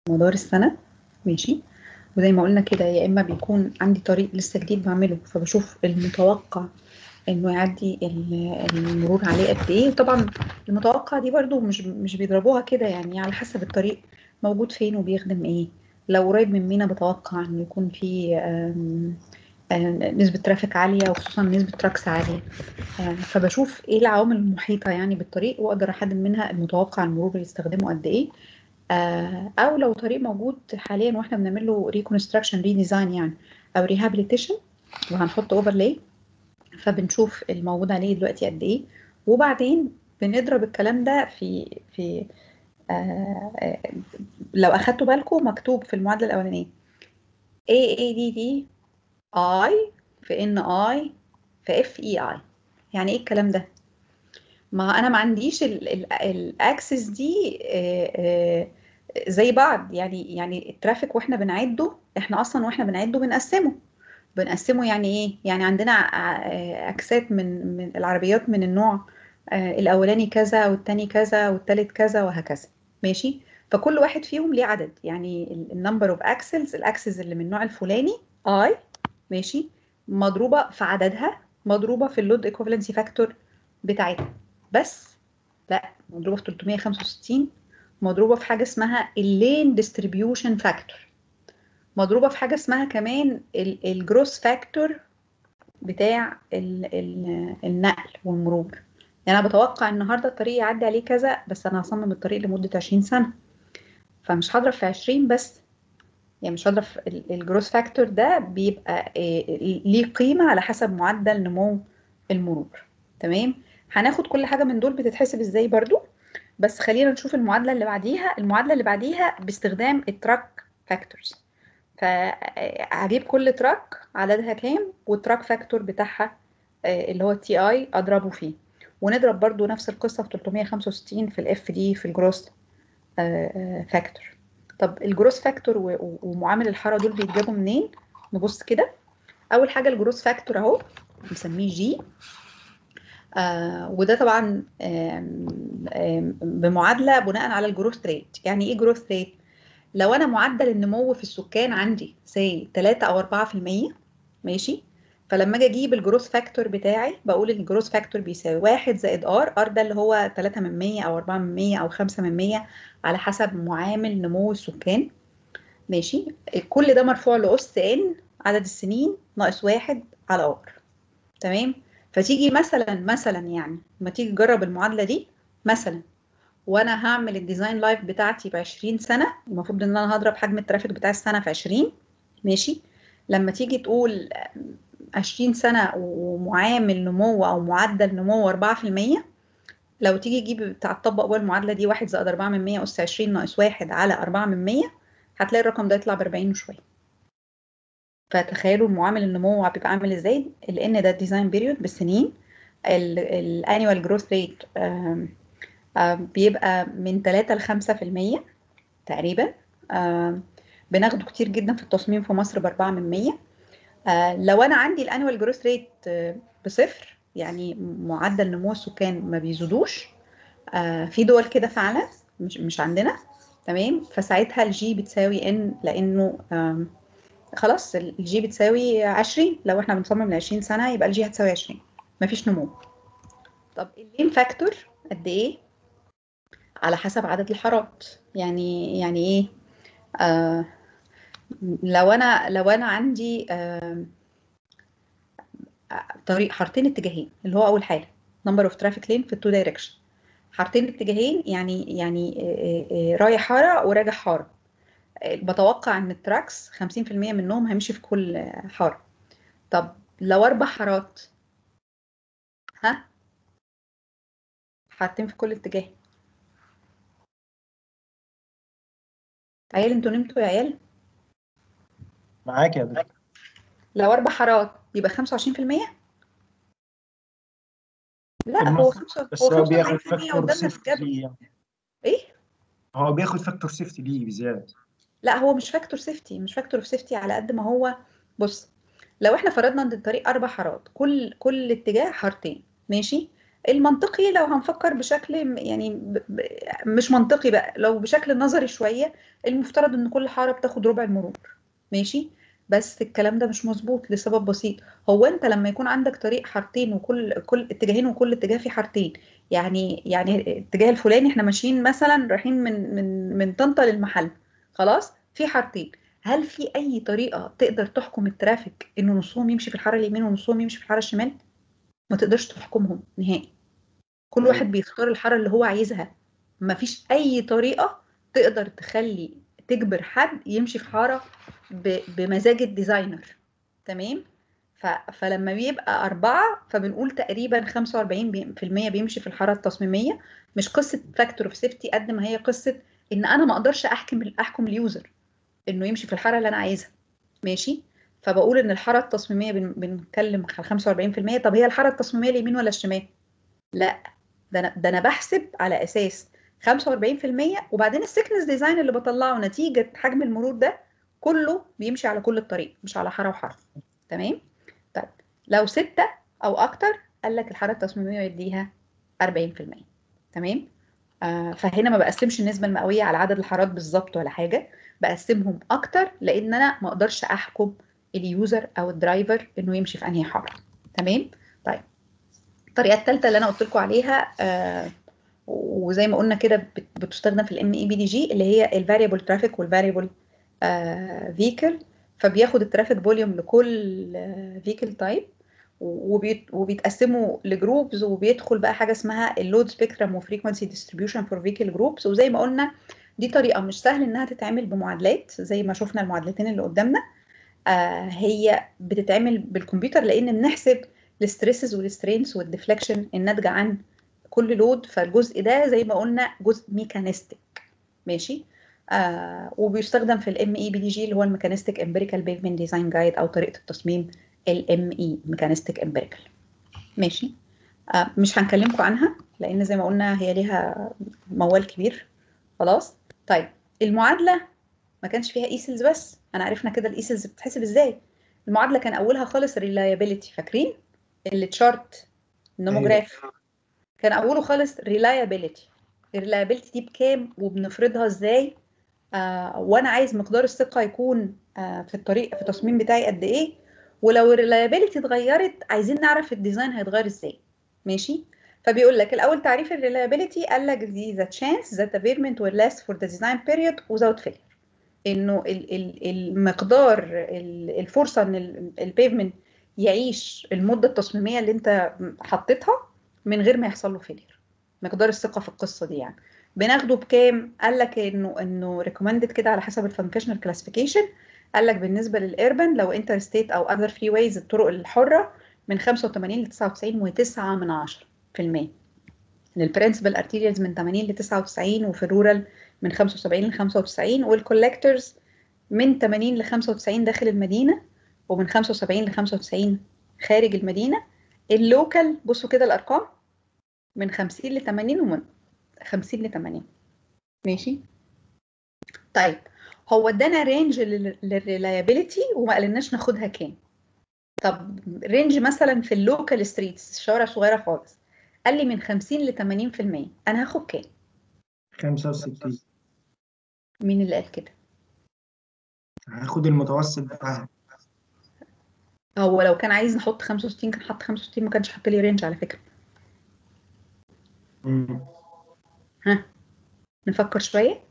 مدار السنة ماشي وزي ما قلنا كده يا إما بيكون عندي طريق لسه جديد بعمله فبشوف المتوقع إنه يعدي ال- المرور عليه قد إيه وطبعا المتوقع دي برضو مش مش بيضربوها كده يعني على حسب الطريق موجود فين وبيخدم إيه لو قريب من مينا بتوقع إنه يكون في آم، آم، نسبة ترافيك عالية وخصوصا نسبة تراكس عالية آه، فبشوف ايه العوامل المحيطة يعني بالطريق واقدر احدد منها المتوقع المرور اللي يستخدمه قد ايه آه، او لو طريق موجود حاليا واحنا بنعمل له ريكونستراكشن ريديزاين يعني او ريهابيليتيشن وهنحط اوفرلاي فبنشوف الموجود عليه دلوقتي قد ايه وبعدين بنضرب الكلام ده في في آه، آه، لو اخدتوا بالكم مكتوب في المعادله الاولانيه A A D D I في N I في F E I يعني ايه الكلام ده ما انا ما عنديش الاكسس دي آه، آه، زي بعض يعني يعني الترافيك واحنا بنعده احنا اصلا واحنا بنعده بنقسمه بنقسمه يعني ايه يعني عندنا ع- اكسات من من العربيات من النوع آه، الاولاني كذا والتاني كذا والتالت كذا وهكذا ماشي فكل واحد فيهم ليه عدد يعني النمبر اوف اكسلز الاكسس اللي من النوع الفلاني اي ماشي مضروبه في عددها مضروبه في اللود ايكوفالنسي فاكتور بتاعتها بس لا مضروبه في 365 مضروبه في حاجه اسمها اللين ديستريبيوشن فاكتور مضروبه في حاجه اسمها كمان الجروس فاكتور بتاع ال ال النقل والمرور يعني انا بتوقع النهارده الطريق يعدي عليه كذا بس انا هصمم الطريق لمده 20 سنه فمش هضرب في 20 بس يعني مش هضرب في الجروس فاكتور ده بيبقى إيه، ليه قيمه على حسب معدل نمو المرور تمام هناخد كل حاجه من دول بتتحسب ازاي برضو بس خلينا نشوف المعادله اللي بعديها المعادله اللي بعديها باستخدام التراك فاكتورز فهجيب كل تراك عددها كام والتراك فاكتور بتاعها آه، اللي هو التي اي اضربه فيه ونضرب برضو نفس القصه في 365 في الاف دي في الجروس فاكتور طب الجروس فاكتور ومعامل الحراره دول بيتجابوا منين نبص كده اول حاجه الجروس فاكتور اهو بنسميه جي آه وده طبعا آم، آم، بمعادله بناء على الجروث ريت يعني ايه جروث ريت لو انا معدل النمو في السكان عندي سي 3 او 4% ماشي فلما اجي اجيب الجروث فاكتور بتاعي بقول ان الجروث فاكتور بيساوي 1 زائد ار ار ده اللي هو 3 من 100 او 4 من 100 او 5 من 100 على حسب معامل نمو السكان ماشي كل ده مرفوع لأس ان عدد السنين ناقص واحد على ار تمام فتيجي مثلا مثلا يعني لما تيجي تجرب المعادله دي مثلا وانا هعمل الديزاين لايف بتاعتي ب 20 سنه المفروض ان انا هضرب حجم الترافيك بتاع السنه في 20 ماشي لما تيجي تقول 20 سنه ومعامل نمو او معدل نمو 4% لو تيجي تجيب تطبق بقى المعادله دي 1 زائد 4 من 100 اس 20 ناقص 1 على 4 من 100 هتلاقي الرقم ده يطلع ب 40 وشويه فتخيلوا المعامل النمو بيبقى عامل ازاي لان ده الديزاين بيريود بالسنين الانيوال جروث ريت بيبقى من 3 ل 5% تقريبا آم، بناخده كتير جدا في التصميم في مصر ب 4 من 100 آه، لو انا عندي الانيوال جروث ريت بصفر يعني معدل نمو السكان ما بيزيدوش آه، في دول كده فعلا مش مش عندنا تمام فساعتها الجي بتساوي ان لانه آم، خلاص الجي بتساوي 20 لو احنا بنصمم ل 20 سنه يبقى الجي هتساوي 20 مفيش نمو طب اللين فاكتور قد ايه على حسب عدد الحارات يعني يعني ايه آه لو انا لو انا عندي آه طريق حارتين اتجاهين اللي هو اول حاجه نمبر اوف ترافيك لين في التو دايركشن حارتين اتجاهين يعني يعني آه، آه، رايح حاره وراجع حاره آه، بتوقع ان التراكس 50% منهم هيمشي في كل آه، حاره طب لو اربع حارات ها حارتين في كل اتجاه عيال انتوا نمتوا يا عيال معاك يا دكتور لو اربع حارات يبقى 25% لا هو المفروض- خمسة بس هو هو بياخد 75% فاكتور قدامنا في سيفتي الجدول ليه يعني. ايه هو بياخد فاكتور سيفتي ليه بزيادة لا هو مش فاكتور سيفتي مش فاكتور اوف سيفتي على قد ما هو بص لو احنا فرضنا ان الطريق اربع حارات كل كل اتجاه حارتين ماشي المنطقي لو هنفكر بشكل م- يعني ب... ب... مش منطقي بقى لو بشكل نظري شويه المفترض ان كل حاره بتاخد ربع المرور ماشي بس الكلام ده مش مظبوط لسبب بسيط هو انت لما يكون عندك طريق حارتين وكل كل اتجاهين وكل اتجاه فيه حارتين يعني يعني الاتجاه الفلاني احنا ماشيين مثلا رايحين من من من طنطا للمحل خلاص في حارتين هل في اي طريقه تقدر تحكم الترافيك انه نصهم يمشي في الحاره اليمين ونصهم يمشي في الحاره الشمال ما تقدرش تحكمهم نهائي كل أيوة. واحد بيختار الحاره اللي هو عايزها ما فيش اي طريقه تقدر تخلي تجبر حد يمشي في حاره ب- بمزاج الديزاينر تمام ف... فلما بيبقى أربعة فبنقول تقريبا 45% بي- في المية بيمشي في الحارة التصميمية مش قصة فاكتور اوف سيفتي قد ما هي قصة إن أنا ما أقدرش أحكم أحكم اليوزر إنه يمشي في الحارة اللي أنا عايزها ماشي فبقول إن الحارة التصميمية بن... بنتكلم على 45% طب هي الحارة التصميمية اليمين ولا الشمال؟ لا ده أنا ده أنا بحسب على أساس 45% وبعدين السكنس ديزاين اللي بطلعه نتيجة حجم المرور ده كله بيمشي على كل الطريق مش على حاره وحاره تمام طيب لو ستة او اكتر قال لك الحاره التصميميه يديها 40% تمام آه فهنا ما بقسمش النسبه المئويه على عدد الحارات بالظبط ولا حاجه بقسمهم اكتر لان انا ما اقدرش احكم اليوزر او الدرايفر انه يمشي في انهي حاره تمام طيب الطريقه الثالثه اللي انا قلت لكم عليها آه وزي ما قلنا كده بت- بتستخدم في الام اي بي دي جي اللي هي الفاريبل ترافيك والفاريبل فيكل فبياخد الترافيك فوليوم لكل فيكل تايب وبيتقسموا لجروبز وبيدخل بقى حاجه اسمها اللود سبيكترم وفريكونسي ديستريبيوشن فور فيكل جروبز وزي ما قلنا دي طريقه مش سهل انها تتعمل بمعادلات زي ما شفنا المعادلتين اللي قدامنا آه هي بتتعمل بالكمبيوتر لان بنحسب الستريسز والسترينز والديفليكشن الناتجه عن كل لود فالجزء ده زي ما قلنا جزء ميكانيستيك ماشي آه وبيستخدم في الام اي بي دي جي اللي هو الميكانيستيك امبيريكال بيفمنت ديزاين جايد او طريقه التصميم الام اي ميكانيستيك امبيريكال ماشي آه مش هنكلمكم عنها لان زي ما قلنا هي ليها موال كبير خلاص طيب المعادله ما كانش فيها ايسلز بس انا عرفنا كده الايسلز بتتحسب ازاي المعادله كان اولها خالص ريلايابيليتي فاكرين اللي تشارت النوموجراف كان اوله خالص ريلايابيليتي الريلايابيليتي دي بكام وبنفرضها ازاي آه وانا عايز مقدار الثقه يكون آه في الطريق في التصميم بتاعي قد ايه ولو الريلايابيليتي اتغيرت عايزين نعرف الديزاين هيتغير ازاي ماشي فبيقول لك الاول تعريف الريلايابيليتي قال لك دي the chance that the pavement will last for the design period without failure انه ال- ال- المقدار ال- الفرصه ان البيفمنت يعيش المده التصميميه اللي انت حطيتها من غير ما يحصل له فيلير مقدار الثقه في القصه دي يعني بناخده بكام قال لك انه انه ريكومندد كده على حسب الفانكشنال كلاسيفيكيشن قال لك بالنسبه للاربن لو انتر ستيت او اذر فري ويز الطرق الحره من 85 ل 99 و9 من 10 في المية للبرنسبل ارتيريالز من 80 ل 99 وفي الرورال من 75 ل 95 والكولكتورز من 80 ل 95 داخل المدينه ومن 75 ل 95 خارج المدينه اللوكال بصوا كده الارقام من 50 ل 80 ومن 50 ل 80 ماشي طيب هو ادانا رينج للريلايابيليتي وما قالناش ناخدها كام طب رينج مثلا في اللوكال ستريتس شوارع صغيره خالص قال لي من 50 ل 80% انا هاخد كام 65 مين اللي قال كده هاخد المتوسط بتاعها هو لو كان عايز نحط 65 كان حط 65 ما كانش حط لي رينج على فكره مم. ها نفكر شويه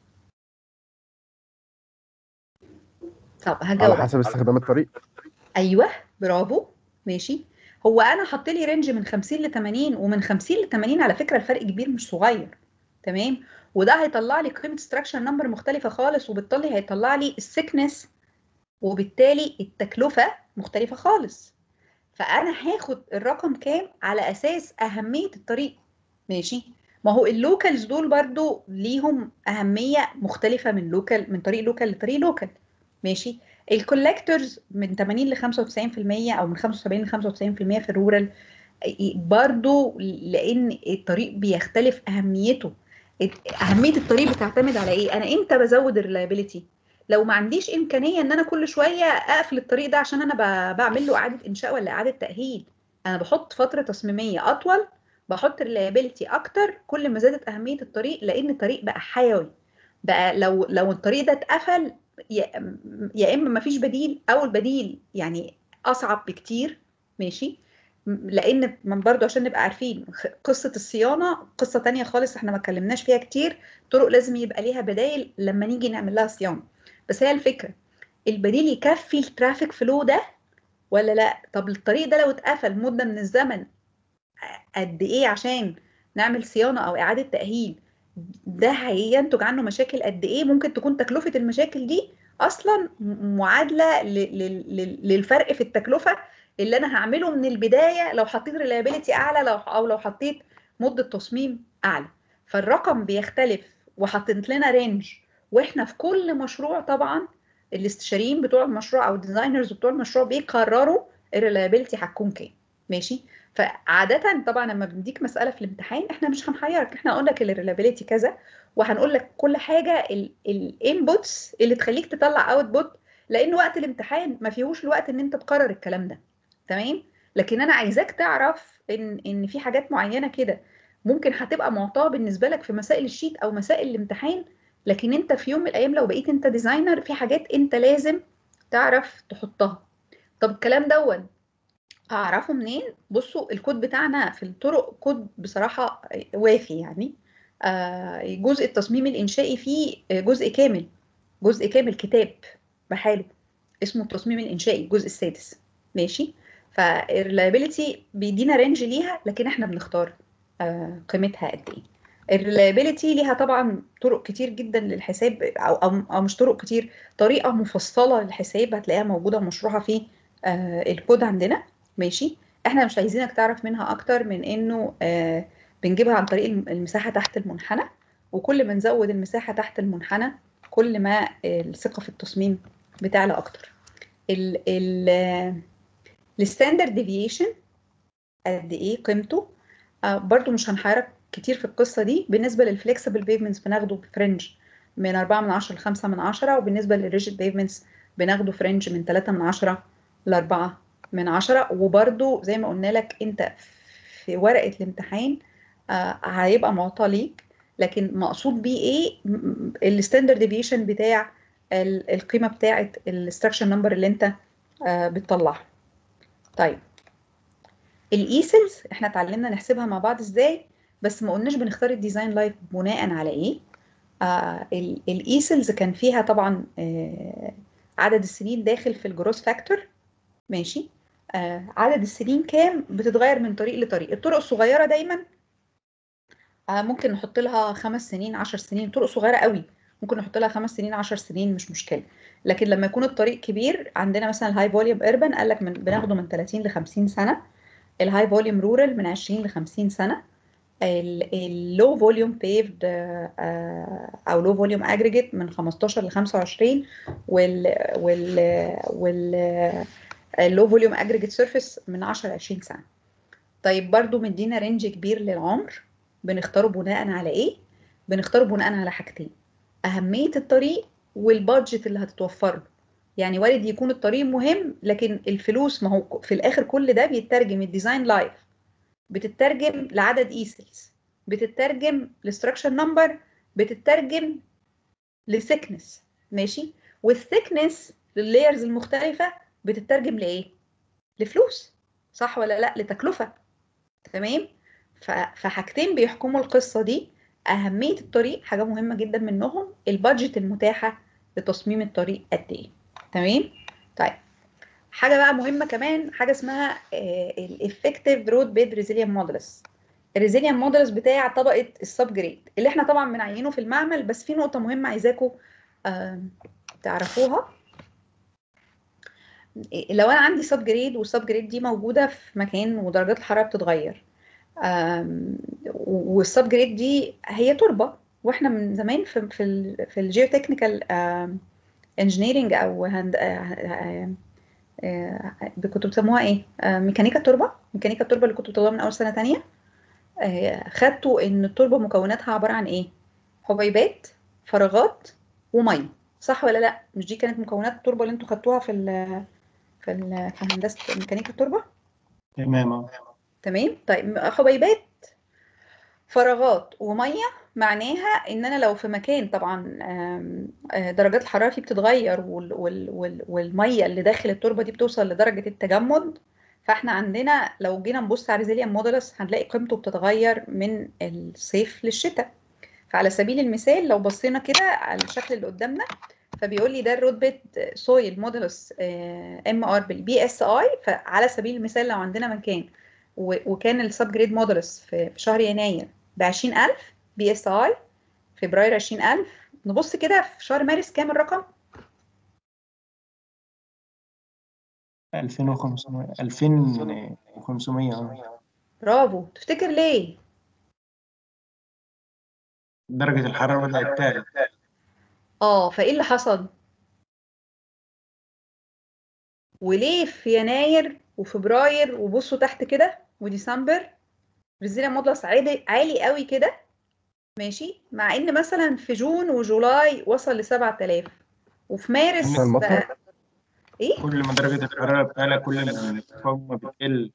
طب على هجاوب حسب استخدام الطريق ايوه برافو ماشي هو انا حط لي رينج من 50 ل 80 ومن 50 ل 80 على فكره الفرق كبير مش صغير تمام وده هيطلع لي قيمه ستراكشر نمبر مختلفه خالص وبالتالي هيطلع لي السكنس وبالتالي التكلفه مختلفه خالص فانا هاخد الرقم كام على اساس اهميه الطريق ماشي ما هو اللوكالز دول برضو ليهم اهميه مختلفه من لوكال من طريق لوكال لطريق لوكال ماشي الكولكتورز من 80 ل 95% او من 75 ل 95% في الرورال برضو لان الطريق بيختلف اهميته اهميه الطريق بتعتمد على ايه انا امتى بزود الريلايبيليتي لو ما عنديش امكانيه ان انا كل شويه اقفل الطريق ده عشان انا ب- بعمل له اعاده انشاء ولا اعاده تاهيل انا بحط فتره تصميميه اطول بحط reliability اكتر كل ما زادت اهميه الطريق لان الطريق بقى حيوي بقى لو لو الطريق ده اتقفل يا يا اما مفيش بديل او البديل يعني اصعب بكتير ماشي م- لان من برضو عشان نبقى عارفين خ- قصه الصيانه قصه تانية خالص احنا ما اتكلمناش فيها كتير طرق لازم يبقى ليها بدايل لما نيجي نعمل لها صيانه بس هي الفكره البديل يكفي الترافيك فلو ده ولا لا طب الطريق ده لو اتقفل مده من الزمن قد ايه عشان نعمل صيانه او اعاده تاهيل ده هينتج عنه مشاكل قد ايه ممكن تكون تكلفه المشاكل دي اصلا م- معادله ل- ل- ل- للفرق في التكلفه اللي انا هعمله من البدايه لو حطيت ريلابيلتي اعلى لو او لو حطيت مده تصميم اعلى فالرقم بيختلف وحطيت لنا رينج واحنا في كل مشروع طبعا الاستشاريين بتوع المشروع او الديزاينرز بتوع المشروع بيقرروا الريلابيلتي هتكون كام ماشي فعادة طبعا لما بنديك مسألة في الامتحان احنا مش هنحيرك احنا هنقول لك الريلابيلتي كذا وهنقول لك كل حاجة الانبوتس اللي تخليك تطلع اوتبوت لان وقت الامتحان ما فيهوش الوقت ان انت تقرر الكلام ده تمام لكن انا عايزاك تعرف ان ان في حاجات معينة كده ممكن هتبقى معطاة بالنسبة لك في مسائل الشيت او مسائل الامتحان لكن انت في يوم من الايام لو بقيت انت ديزاينر في حاجات انت لازم تعرف تحطها طب الكلام دون اعرفه منين بصوا الكود بتاعنا في الطرق كود بصراحه وافي يعني آه، جزء التصميم الانشائي فيه جزء كامل جزء كامل كتاب بحاله اسمه التصميم الانشائي الجزء السادس ماشي فالريلابيلتي بيدينا رينج ليها لكن احنا بنختار آه، قيمتها قد ايه الريلابيلتي ليها طبعا طرق كتير جدا للحساب او او أو مش طرق كتير طريقه مفصله للحساب هتلاقيها موجوده ومشروحه في آه، الكود عندنا ماشي احنا مش عايزينك تعرف منها اكتر من انه آه بنجيبها عن طريق الم- المساحه تحت المنحنى وكل ما نزود المساحه تحت المنحنى كل ما آه، الثقه في التصميم بتعلى اكتر ال ال الستاندرد ديفيشن قد ايه قيمته آه برضو مش هنحيرك كتير في القصه دي بالنسبه للفليكسبل بيفمنتس بناخده فرنج من 4 من 10 ل 5 من 10 وبالنسبه للريجيد بيفمنتس بناخده فرنج من 3 من 10 ل 4 من 10 وبرده زي ما قلنا لك انت في ورقه الامتحان آه هيبقى معطى ليك لكن مقصود بيه ايه الستاندرد ديفيشن بتاع ال- القيمه بتاعه الاستراكشر نمبر اللي انت آه بتطلعها طيب الايسلز احنا اتعلمنا نحسبها مع بعض ازاي بس ما قلناش بنختار الديزاين لايف بناء على ايه آه الايسلز كان فيها طبعا آه عدد السنين داخل في الجروس فاكتور ماشي آه عدد السنين كام بتتغير من طريق لطريق الطرق الصغيره دايما آه ممكن نحط لها خمس سنين عشر سنين طرق صغيره قوي ممكن نحط لها خمس سنين عشر سنين مش مشكله لكن لما يكون الطريق كبير عندنا مثلا الهاي فوليوم اربن قال لك من بناخده من 30 ل 50 سنه الهاي فوليوم رورال من 20 ل 50 سنه اللو فوليوم بيفد او لو فوليوم اجريجيت من 15 ل 25 وال وال وال اللو فوليوم اجريجيت سيرفيس من 10 ل 20 سنه طيب برضو مدينا رينج كبير للعمر بنختاره بناء على ايه بنختاره بناء على حاجتين اهميه الطريق والبادجت اللي هتتوفر له يعني وارد يكون الطريق مهم لكن الفلوس ما هو في الاخر كل ده بيترجم الديزاين لايف بتترجم لعدد ايسلز بتترجم لستراكشر نمبر بتترجم لثيكنس ماشي والثيكنس لللايرز المختلفه بتترجم لايه لفلوس صح ولا لا لتكلفه تمام فحاجتين بيحكموا القصه دي اهميه الطريق حاجه مهمه جدا منهم البادجت المتاحه لتصميم الطريق قد ايه تمام طيب حاجه بقى مهمه كمان حاجه اسمها الافكتيف رود بيد ريزيليان مودلس الريزيليان مودلس بتاع طبقه السب جريد اللي احنا طبعا بنعينه في المعمل بس في نقطه مهمه عايزاكم آه تعرفوها لو انا عندي سب جريد والسب جريد دي موجوده في مكان ودرجات الحراره بتتغير والسب جريد دي هي تربه واحنا من زمان في في ال في الجيو تكنيكال انجينيرنج او هند كنتوا بتسموها ايه ميكانيكا التربه ميكانيكا التربه اللي كنتوا بتاخدوها من اول سنه تانية خدتوا ان التربه مكوناتها عباره عن ايه حبيبات فراغات وميه صح ولا لا مش دي كانت مكونات التربه اللي انتوا خدتوها في ال في ال في هندسه ميكانيكا التربه تمام تمام طيب حبيبات فراغات وميه معناها ان انا لو في مكان طبعا آم، آه، درجات الحراره فيه بتتغير وال وال وال والميه اللي داخل التربه دي بتوصل لدرجه التجمد فاحنا عندنا لو جينا نبص على ريزيليان مودولس هنلاقي قيمته بتتغير من الصيف للشتاء فعلى سبيل المثال لو بصينا كده على الشكل اللي قدامنا فبيقول لي ده رتبه سويل مودولس ام ار بالبي اس اي فعلى سبيل المثال لو عندنا مكان و- وكان السب جريد مودولس في في شهر يناير ب 20000 بي اس اي فبراير 20000 نبص كده في شهر مارس كام الرقم 2500 2500 اه برافو تفتكر ليه درجة الحرارة بدأت تعلى اه فايه اللي حصل وليه في يناير وفبراير وبصوا تحت كده وديسمبر برازيليا مودلس عالي عالي قوي كده ماشي مع ان مثلا في جون وجولاي وصل ل 7000 وفي مارس عشان المطر؟ بقى ايه كل ما درجة الحرارة بتعلى كل ما المقاومة بتقل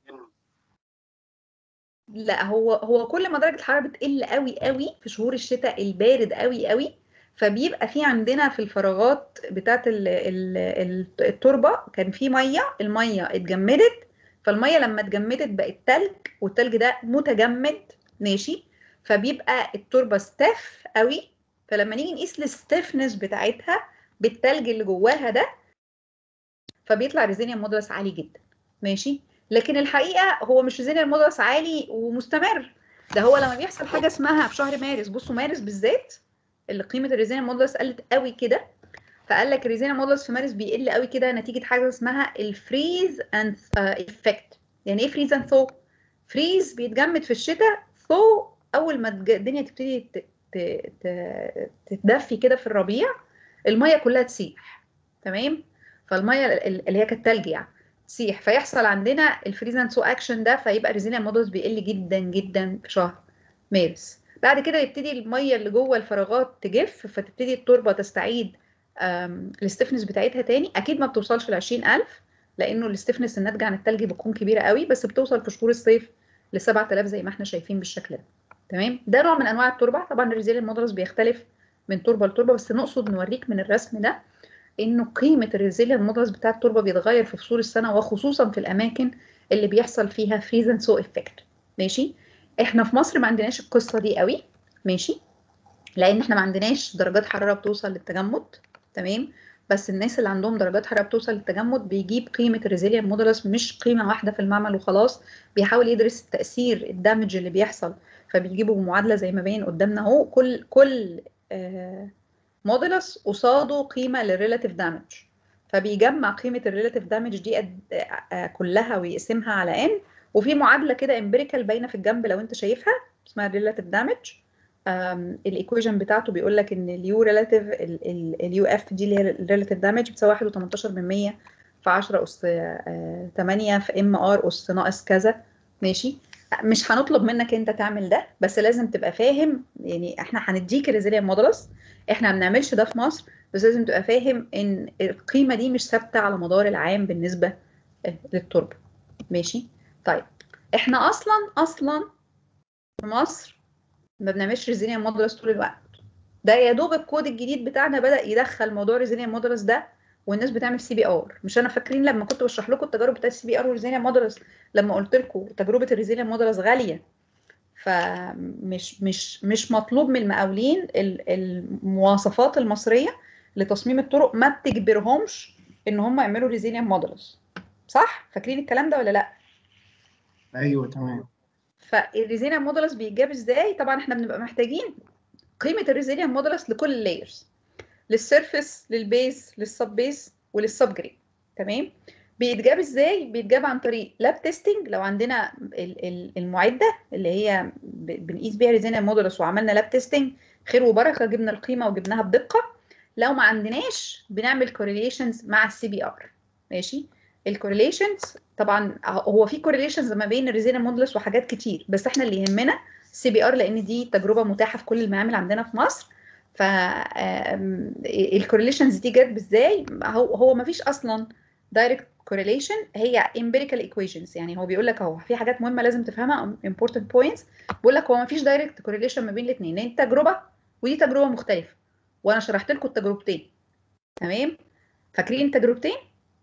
لا هو هو كل ما درجة الحرارة بتقل قوي قوي في شهور الشتاء البارد قوي قوي فبيبقى في عندنا في الفراغات بتاعت ال- ال- ال- التربة كان في مية المية اتجمدت فالمية لما اتجمدت بقت تلج والتلج ده متجمد ماشي فبيبقى التربة ستاف قوي فلما نيجي نقيس الستيفنس بتاعتها بالتلج اللي جواها ده فبيطلع ريزينيوم مودولس عالي جدا ماشي لكن الحقيقه هو مش ريزينيوم مودولس عالي ومستمر ده هو لما بيحصل حاجه اسمها في شهر مارس بصوا مارس بالذات اللي قيمه الريزينيوم مودولس قلت قوي كده فقال لك الريزينيوم مودولس في مارس بيقل قوي كده نتيجه حاجه اسمها الفريز اند افكت يعني ايه فريز اند ثو فريز بيتجمد في الشتاء ثو اول ما تج- الدنيا تبتدي ت- ت- ت- تتدفي كده في الربيع الميه كلها تسيح تمام فالميه ال- اللي هي كانت تلج يعني تسيح فيحصل عندنا الفريز اند سو اكشن ده فيبقى ريزيليان مودلز بيقل جدا جدا في شهر مارس بعد كده يبتدي الميه اللي جوه الفراغات تجف فتبتدي التربه تستعيد الستفنس بتاعتها تاني اكيد ما بتوصلش ل 20000 لانه الستفنس الناتجه عن التلج بتكون كبيره قوي بس بتوصل في شهور الصيف ل 7000 زي ما احنا شايفين بالشكل ده تمام ده نوع من انواع التربه طبعا الريزيليان مودلز بيختلف من تربه لتربه بس نقصد نوريك من الرسم ده انه قيمه الريزيليان مودلز بتاع التربه بيتغير في فصول السنه وخصوصا في الاماكن اللي بيحصل فيها فريز اند سو افكت ماشي احنا في مصر ما عندناش القصه دي قوي ماشي لان احنا ما عندناش درجات حراره بتوصل للتجمد تمام بس الناس اللي عندهم درجات حراره بتوصل للتجمد بيجيب قيمه الريزيليان مودولس مش قيمه واحده في المعمل وخلاص بيحاول يدرس التاثير الدمج اللي بيحصل فبيجيبوا معادله زي ما باين قدامنا اهو كل كل آه مودولس قصاده قيمه للريلاتيف دامج فبيجمع قيمه الريلاتيف دامج دي قد آه كلها ويقسمها على ان وفي معادله كده امبيريكال باينه في الجنب لو انت شايفها اسمها الريلاتيف دامج الايكويشن بتاعته بيقول لك ان اليو ريلاتيف اليو اف دي اللي هي الريلاتيف دامج بتساوي 1.18 من 100 في 10 اس 8 في ام ار اس ناقص كذا ماشي مش هنطلب منك انت تعمل ده بس لازم تبقى فاهم يعني احنا هنديك الريزيليان مودولس احنا ما بنعملش ده في مصر بس لازم تبقى فاهم ان القيمه دي مش ثابته على مدار العام بالنسبه للتربه ماشي طيب احنا اصلا اصلا في مصر ما بنعملش ريزيليان مودولس طول الوقت ده يا دوب الكود الجديد بتاعنا بدا يدخل موضوع ريزيليان مودولس ده والناس بتعمل سي بي ار مش انا فاكرين لما كنت بشرح لكم التجارب بتاعت السي بي ار والريزيليان مودولس لما قلت لكم تجربه الريزيليان مودولس غاليه فمش مش مش مطلوب من المقاولين المواصفات المصريه لتصميم الطرق ما بتجبرهمش ان هم يعملوا ريزيليان مودولس صح فاكرين الكلام ده ولا لا ايوه تمام فالريزيليان مودولس بيتجاب ازاي طبعا احنا بنبقى محتاجين قيمه الريزيليان مودولس لكل اللايرز للسيرفيس للبيز للسب بيز وللسب جريد تمام بيتجاب ازاي بيتجاب عن طريق لاب تيستنج لو عندنا المعده اللي هي بنقيس بيها ريزيليان مودولس وعملنا لاب تيستنج خير وبركه جبنا القيمه وجبناها بدقه لو ما عندناش بنعمل كورليشنز مع السي بي ار ماشي الكورليشنز طبعا هو في كورليشنز ما بين الريزيليان مودولس وحاجات كتير بس احنا اللي يهمنا السي بي ار لان دي تجربه متاحه في كل المعامل عندنا في مصر ف الكورليشنز دي جت ازاي هو هو ما فيش اصلا دايركت كورليشن هي امبيريكال ايكويشنز يعني هو بيقول لك اهو في حاجات مهمه لازم تفهمها important points بيقول لك هو ما فيش دايركت كورليشن ما بين الاثنين لان تجربه ودي تجربه مختلفه وانا شرحت لكم التجربتين تمام فاكرين التجربتين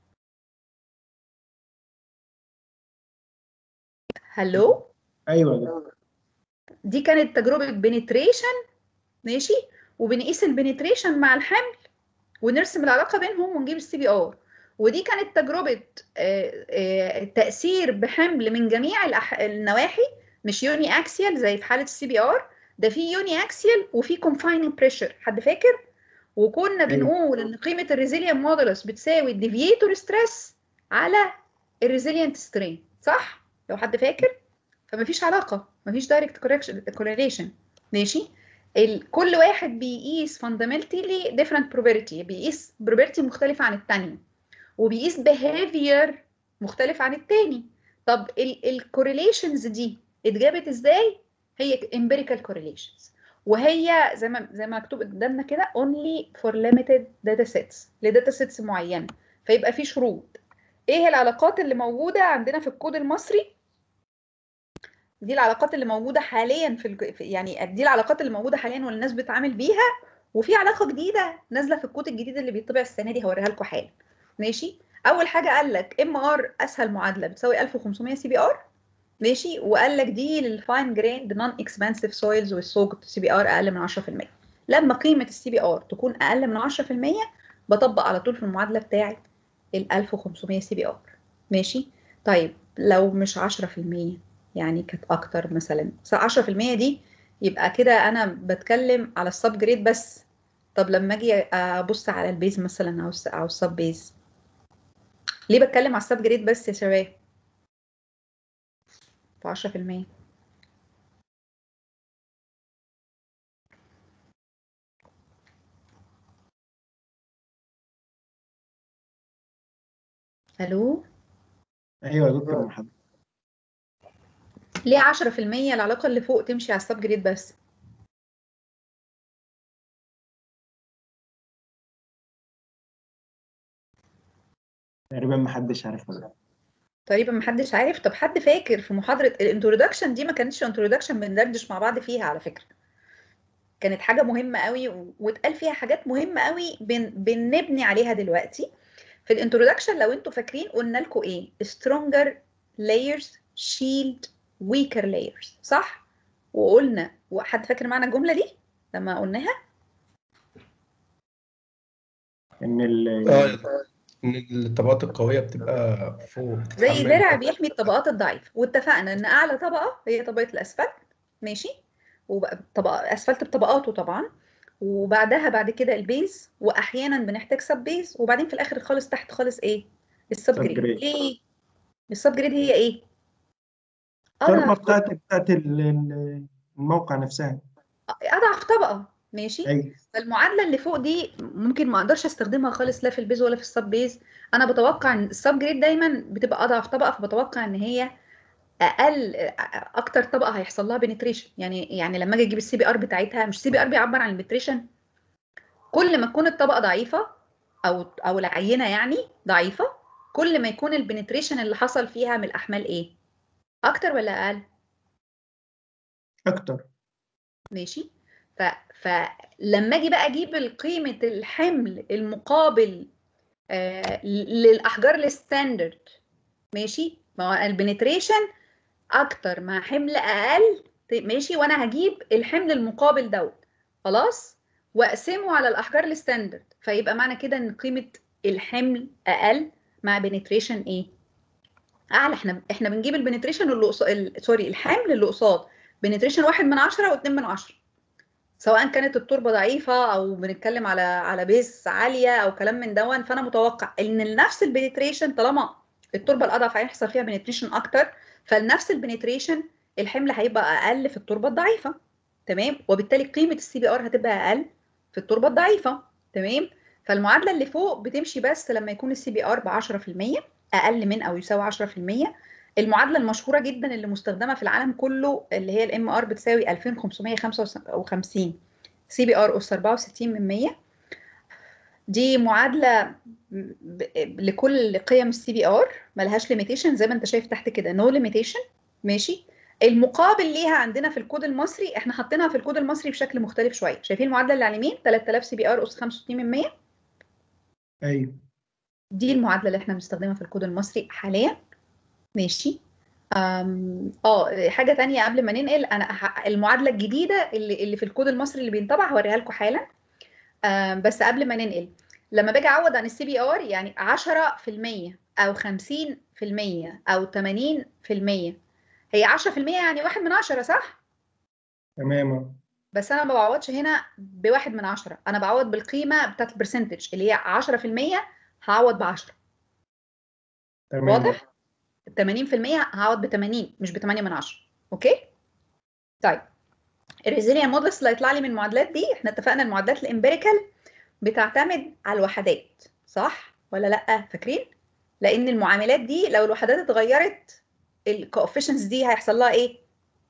هلو ايوه يا دكتور دي كانت تجربه بنتريشن ماشي وبنقيس البنتريشن مع الحمل ونرسم العلاقه بينهم ونجيب السي بي ار ودي كانت تجربه آه، آه، تاثير بحمل من جميع الأح- النواحي مش يوني اكسيال زي في حاله السي بي ار ده في يوني اكسيال وفي كونفايننج بريشر حد فاكر وكنا بنقول ان قيمه الريزيليان مودولس بتساوي الديفييتور ستريس على الريزيليانت سترين صح لو حد فاكر فما فيش علاقه ما فيش دايركت كورليشن ماشي ال- كل واحد بيقيس fundamentally different probability بيقيس probability مختلفة عن التانية وبيقيس behavior مختلف عن التاني طب ال correlations دي اتجابت ازاي؟ هي empirical correlations وهي زي ما زي ما مكتوب قدامنا كده only for limited data sets لداتا sets معينة فيبقى في شروط ايه العلاقات اللي موجودة عندنا في الكود المصري دي العلاقات اللي موجوده حاليا في الج- في- يعني دي العلاقات اللي موجوده حاليا واللي الناس بتتعامل بيها وفي علاقه جديده نازله في الكود الجديد اللي بيطبع السنه دي هوريها لكم حالا ماشي اول حاجه قال لك ام ار اسهل معادله بتساوي 1500 سي بي ار ماشي وقال لك دي للفاين جريند نون اكسبانسيف سويلز والسوق سي بي ار اقل من 10% لما قيمه السي بي ار تكون اقل من 10% بطبق على طول في المعادله بتاعه ال 1500 سي بي ار ماشي طيب لو مش 10% يعني كانت اكتر مثلا بس 10% دي يبقى كده انا بتكلم على السب جريد بس طب لما اجي ابص على البيز مثلا او الس- او السب بيز ليه بتكلم على السب جريد بس يا شباب في 10% الو ايوه يا دكتور محمد ليه 10% العلاقه اللي فوق تمشي على السب جريد بس تقريبا ما حدش عارف ولا تقريبا محدش عارف طب حد فاكر في محاضره الانترودكشن دي ما كانتش انترودكشن بندردش مع بعض فيها على فكره كانت حاجه مهمه قوي و- واتقال فيها حاجات مهمه قوي بن بنبني عليها دلوقتي في الانترودكشن لو انتوا فاكرين قلنا لكم ايه stronger layers shield weaker layers صح وقلنا وحد فاكر معنى الجمله دي لما قلناها ان ال اه ان الطبقات القويه بتبقى فوق زي بتتحمل درع بيحمي الطبقات الضعيفه واتفقنا ان اعلى طبقه هي طبقه الاسفلت ماشي وبقى طبقه اسفلت بطبقاته طبعا وبعدها بعد كده البيز واحيانا بنحتاج سب بيز وبعدين في الاخر خالص تحت خالص ايه السب سب جريد جريد. ليه السب جريد هي ايه الضربه اضعف بتاعت بتاعت ال- ال- الموقع نفسها اضعف طبقه ماشي ايوه فالمعادله اللي فوق دي ممكن ما اقدرش استخدمها خالص لا في البيز ولا في السب بيز انا بتوقع ان السب جريد دايما بتبقى اضعف طبقه فبتوقع ان هي اقل اكتر طبقه هيحصل لها بنتريشن يعني يعني لما اجي اجيب السي بي ار بتاعتها مش سي بي ار بيعبر عن البنتريشن كل ما تكون الطبقه ضعيفه او او العينه يعني ضعيفه كل ما يكون البنتريشن اللي حصل فيها من الاحمال ايه اكتر ولا اقل اكتر ماشي ف... فلما اجي بقى اجيب قيمه الحمل المقابل آه للاحجار الستاندرد ماشي ما هو البنتريشن اكتر مع حمل اقل ماشي وانا هجيب الحمل المقابل دوت خلاص واقسمه على الاحجار الستاندرد فيبقى معنى كده ان قيمه الحمل اقل مع بنتريشن ايه اعلى احنا احنا بنجيب البنتريشن اللي قصاد سوري الحمل اللي قصاد بنتريشن واحد من عشرة واتنين من عشرة سواء كانت التربه ضعيفه او بنتكلم على على بيس عاليه او كلام من دون فانا متوقع ان نفس البنتريشن طالما التربه الاضعف هيحصل فيها بنتريشن اكتر فلنفس البنتريشن الحمل هيبقى اقل في التربه الضعيفه تمام وبالتالي قيمه السي بي ار هتبقى اقل في التربه الضعيفه تمام فالمعادله اللي فوق بتمشي بس لما يكون السي بي ار ب 10% اقل من او يساوي 10% المعادله المشهوره جدا اللي مستخدمه في العالم كله اللي هي الام ار بتساوي 2555 سي بي ار اس 64 من 100 دي معادله ب- لكل قيم السي بي ار ملهاش ليميتيشن زي ما انت شايف تحت كده نو ليميتيشن ماشي المقابل ليها عندنا في الكود المصري احنا حاطينها في الكود المصري بشكل مختلف شويه شايفين المعادله اللي على اليمين 3000 سي بي ار اس 65 من 100 ايوه دي المعادله اللي احنا بنستخدمها في الكود المصري حاليا ماشي أم، اه حاجه تانية قبل ما ننقل انا ه- المعادله الجديده اللي اللي في الكود المصري اللي بينطبع هوريها لكم حالا أم، بس قبل ما ننقل لما باجي اعوض عن السي بي ار يعني 10% او 50% او 80% هي 10% يعني واحد من عشرة صح؟ تمام بس انا ما بعوضش هنا بواحد من عشرة انا بعوض بالقيمه بتاعت البرسنتج اللي هي 10% هعوض ب 10 تمام واضح؟ 80% هعوض ب 80 مش ب 8 من 10 اوكي؟ طيب الريزيليان مودلز اللي هيطلع لي من المعادلات دي احنا اتفقنا المعادلات الامبيريكال بتعتمد على الوحدات صح ولا لا فاكرين؟ لان المعاملات دي لو الوحدات اتغيرت الكوفيشنز دي هيحصل لها ايه؟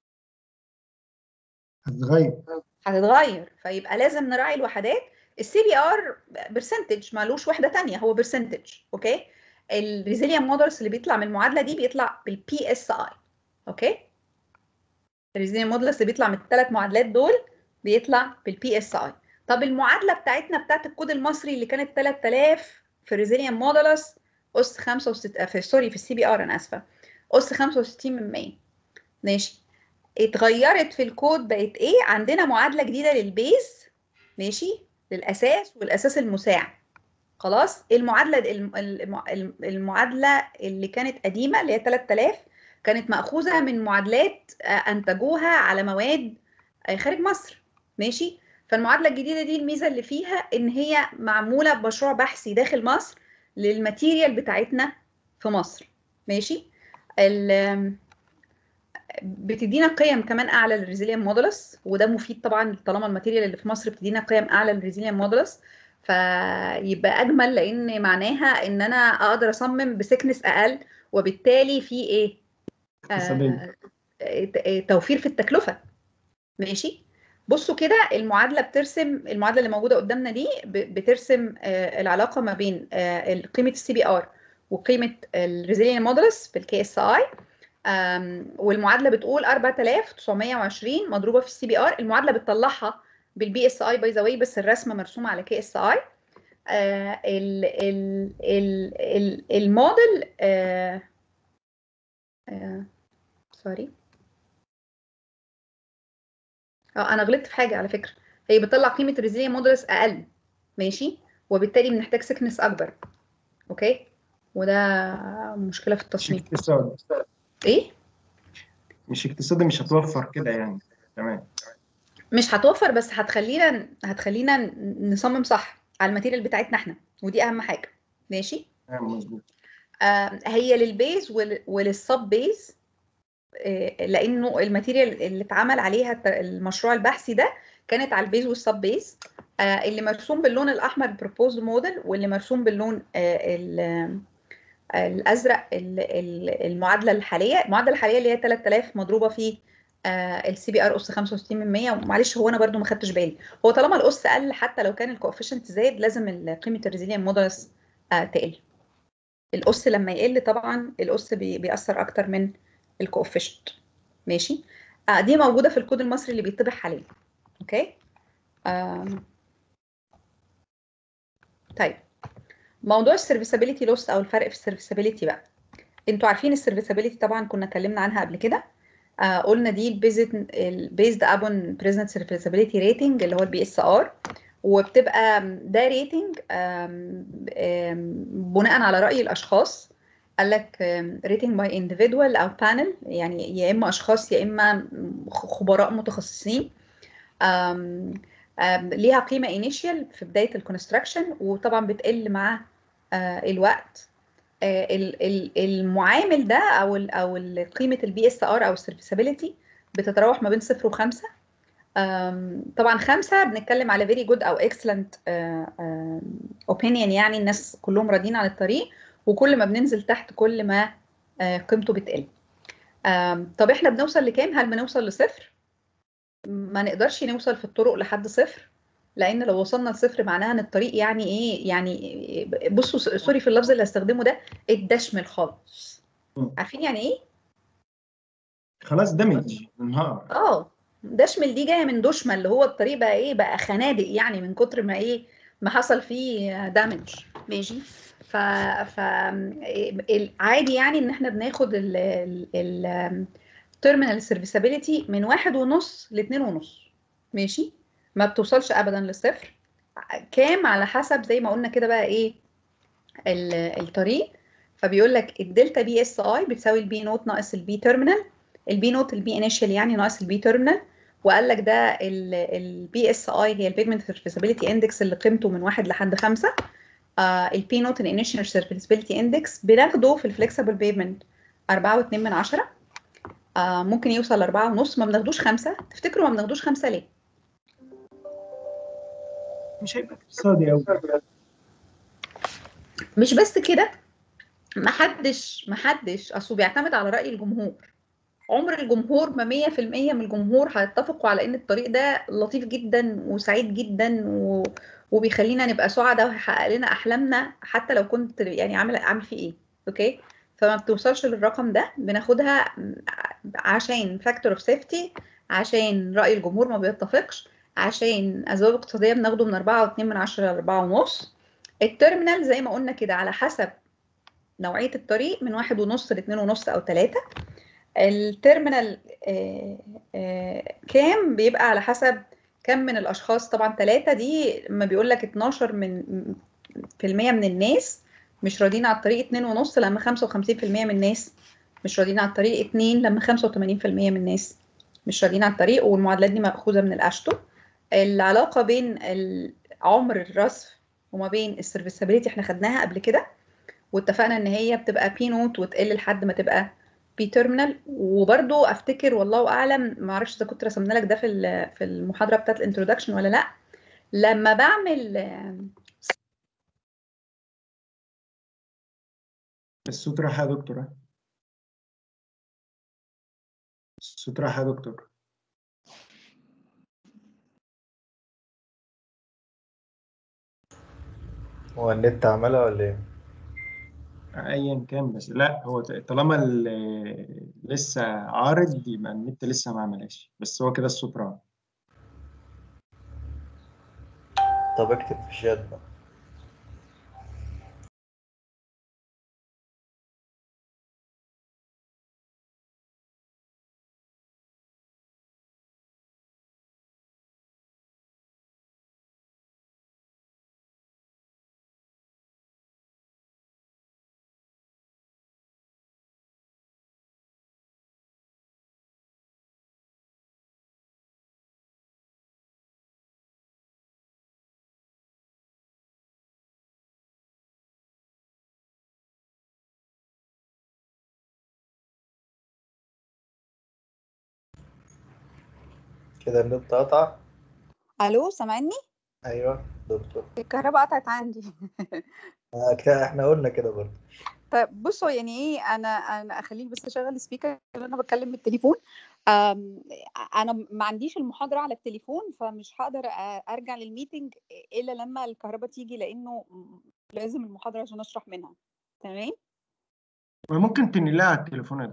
هتتغير هتتغير فيبقى لازم نراعي الوحدات السي بي ار برسنتج مالوش وحده تانية هو برسنتج اوكي الريزيليان مودلز اللي بيطلع من المعادله دي بيطلع بالبي اس اي اوكي الريزيليان مودلز اللي بيطلع من الثلاث معادلات دول بيطلع بالبي اس اي طب المعادله بتاعتنا بتاعت الكود المصري اللي كانت 3000 في الريزيليان مودلز اس 65 في سوري في السي بي ار انا اسفه اس 65 من 100 ماشي اتغيرت في الكود بقت ايه عندنا معادله جديده للبيز ماشي للاساس والاساس المساعد خلاص المعادله الم- الم- الم- المعادله اللي كانت قديمه اللي هي 3000 كانت ماخوذه من معادلات آه، انتجوها على مواد آه، خارج مصر ماشي فالمعادله الجديده دي الميزه اللي فيها ان هي معموله بمشروع بحثي داخل مصر للماتيريال بتاعتنا في مصر ماشي ال- بتدينا قيم كمان اعلى للريزيليان مودولس وده مفيد طبعا طالما الماتيريال اللي في مصر بتدينا قيم اعلى للريزيليان مودولس فيبقى اجمل لان معناها ان انا اقدر اصمم بسكنس اقل وبالتالي في ايه اقتصادية. آه، آه، توفير في التكلفه ماشي بصوا كده المعادله بترسم المعادله اللي موجوده قدامنا دي ب- بترسم آه، العلاقه ما بين آه، قيمه السي بي ار وقيمه الريزيليان مودولس في الكي اس اي والمعادله بتقول 4920 مضروبه في السي بي ار المعادله بتطلعها بالبي اس اي باي ذا واي بس الرسمه مرسومه على كي اس اي ال ال ال ال الموديل آه، آه، سوري اه انا غلطت في حاجه على فكره هي بتطلع قيمه الريزيليان مودولس اقل ماشي وبالتالي بنحتاج سكنس اكبر اوكي وده مشكله في مش التصميم اقتصاد ايه مش اقتصادي مش هتوفر كده يعني تمام مش هتوفر بس هتخلينا هتخلينا نصمم صح على الماتيريال بتاعتنا احنا ودي اهم حاجه ماشي تمام مظبوط آه هي للبيز ول- وللسب بيز آه لانه الماتيريال اللي اتعمل عليها الت- المشروع البحثي ده كانت على البيز والسب بيز آه اللي مرسوم باللون الاحمر البروبوزد موديل واللي مرسوم باللون آه ال- الازرق ال- ال- المعادله الحاليه المعادله الحاليه اللي هي 3000 مضروبه في السي بي ار اس 65 من 100 ومعلش هو انا برده ما خدتش بالي هو طالما الاس قل حتى لو كان الكوفيشنت زاد لازم ال- قيمه الريزيليان مودولس تقل الاس لما يقل طبعا الاس بي- بيأثر اكتر من الكوفيشنت ماشي آه دي موجوده في الكود المصري اللي بيطبع حاليا اوكي آم. طيب موضوع السيرفيسابيلتي لوس او الفرق في السيرفيسابيلتي بقى انتوا عارفين السيرفيسابيلتي طبعا كنا اتكلمنا عنها قبل كده آه قلنا دي البيزد ابون بريزنت سيرفيسابيلتي ريتنج اللي هو البي اس ار وبتبقى ده ريتنج بناء على راي الاشخاص قال لك ريتنج باي individual او بانل يعني يا اما اشخاص يا اما خبراء متخصصين آم، آم، ليها قيمه انيشال في بدايه الكونستراكشن وطبعا بتقل مع آه، الوقت آه، ال- ال- المعامل ده او ال او ال- قيمه البي اس ار او السيرفيسابيلتي بتتراوح ما بين صفر وخمسة آم، طبعا خمسة بنتكلم على very good أو excellent آه، آم، opinion يعني الناس كلهم راضيين عن الطريق وكل ما بننزل تحت كل ما آه، قيمته بتقل آم، طب احنا بنوصل لكام هل بنوصل لصفر ما نقدرش نوصل في الطرق لحد صفر لان لو وصلنا لصفر معناها ان الطريق يعني ايه يعني بصوا س- سوري في اللفظ اللي هستخدمه ده اتدشمل خالص مم. عارفين يعني ايه خلاص دمج انهار اه دشمل دي جايه من دشمل اللي هو الطريق بقى ايه بقى خنادق يعني من كتر ما ايه ما حصل فيه دامج ماشي ف ف ال- عادي يعني ان احنا بناخد ال ال terminal serviceability من واحد ونص لاتنين ونص ماشي ما بتوصلش ابدا للصفر كام على حسب زي ما قلنا كده بقى ايه ال- الطريق فبيقول لك الدلتا بي اس اي بتساوي البي نوت ناقص البي تيرمينال البي نوت البي انيشال يعني ناقص البي تيرمينال وقال لك ده البي اس اي هي البيفمنت سيرفيسابيلتي اندكس اللي قيمته من واحد لحد خمسة البي نوت الانيشال سيرفيسابيلتي اندكس بناخده في الفليكسبل بيفمنت أربعة واتنين من عشرة آه ممكن يوصل لأربعة ونص ما بناخدوش خمسة تفتكروا ما بناخدوش خمسة ليه؟ مش هيبقى اقتصادي قوي مش بس كده محدش محدش اصله بيعتمد على رأي الجمهور عمر الجمهور ما 100% من الجمهور هيتفقوا على ان الطريق ده لطيف جدا وسعيد جدا و... وبيخلينا نبقى سعداء وهيحقق لنا احلامنا حتى لو كنت يعني عامل عامل فيه ايه اوكي فما بتوصلش للرقم ده بناخدها عشان فاكتور اوف سيفتي عشان رأي الجمهور ما بيتفقش عشان اسباب اقتصاديه بناخده من 4.2 من 10 ل 4.5 التيرمينال زي ما قلنا كده على حسب نوعيه الطريق من واحد ونص لاتنين ونص او ثلاثة التيرمينال آه، آه، كام بيبقى على حسب كم من الاشخاص طبعا ثلاثة دي لما بيقول لك 12 من في المية من الناس مش راضيين على الطريق اتنين ونص لما 55% من الناس مش راضيين على الطريق اتنين لما 85% من الناس مش راضيين على الطريق والمعادلات دي مأخوذة من الأشتو العلاقة بين ال- عمر الرصف وما بين السيرفيسابيلتي احنا خدناها قبل كده واتفقنا ان هي بتبقى بي نوت وتقل لحد ما تبقى بي تيرمينال وبرضو افتكر والله اعلم ما اعرفش اذا كنت رسمنا لك ده في ال- في المحاضره بتاعت الانترودكشن ولا لا لما بعمل الصوت راح يا دكتور ها؟ الصوت راح يا دكتور هو النت عملها ولا ايه؟ ايا كان بس لا هو ط- طالما ال- لسه عارض يبقى النت لسه ما عملهاش بس هو كده الصوت راح طب اكتب في الشات بقى كده النت قطع الو سامعني ايوه دكتور الكهرباء قطعت عندي آه، كده احنا قلنا كده برضه طيب بصوا يعني ايه انا انا اخليك بس اشغل السبيكر اللي انا بتكلم بالتليفون أم، انا ما عنديش المحاضره على التليفون فمش هقدر أ- ارجع للميتنج الا لما الكهرباء تيجي لانه لازم المحاضره عشان اشرح منها تمام وممكن تنقلها على التليفون يا